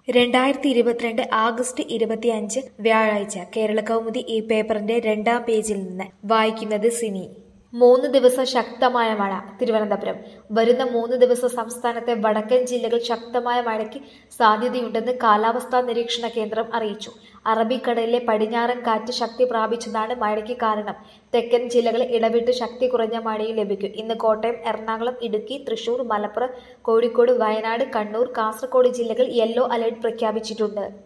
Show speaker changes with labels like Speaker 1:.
Speaker 1: രണ്ടായിരത്തി ഇരുപത്തിരണ്ട് ആഗസ്റ്റ് ഇരുപത്തിയഞ്ച് വ്യാഴാഴ്ച കേരളകൗമുദി ഈ പേപ്പറിന്റെ രണ്ടാം പേജിൽ നിന്ന് വായിക്കുന്നത് സിനി മൂന്ന് ദിവസം ശക്തമായ മഴ തിരുവനന്തപുരം വരുന്ന മൂന്ന് ദിവസം സംസ്ഥാനത്തെ വടക്കൻ ജില്ലകൾ ശക്തമായ മഴയ്ക്ക് സാധ്യതയുണ്ടെന്ന് കാലാവസ്ഥാ നിരീക്ഷണ കേന്ദ്രം അറിയിച്ചു അറബിക്കടലിലെ പടിഞ്ഞാറൻ കാറ്റ് ശക്തി പ്രാപിച്ചതാണ് മഴയ്ക്ക് കാരണം തെക്കൻ ജില്ലകളിൽ ഇടവിട്ട് ശക്തി കുറഞ്ഞ മഴയും ലഭിക്കും ഇന്ന് കോട്ടയം എറണാകുളം ഇടുക്കി തൃശൂർ മലപ്പുറം കോഴിക്കോട് വയനാട് കണ്ണൂർ കാസർഗോഡ് ജില്ലകൾ യെല്ലോ അലർട്ട് പ്രഖ്യാപിച്ചിട്ടുണ്ട്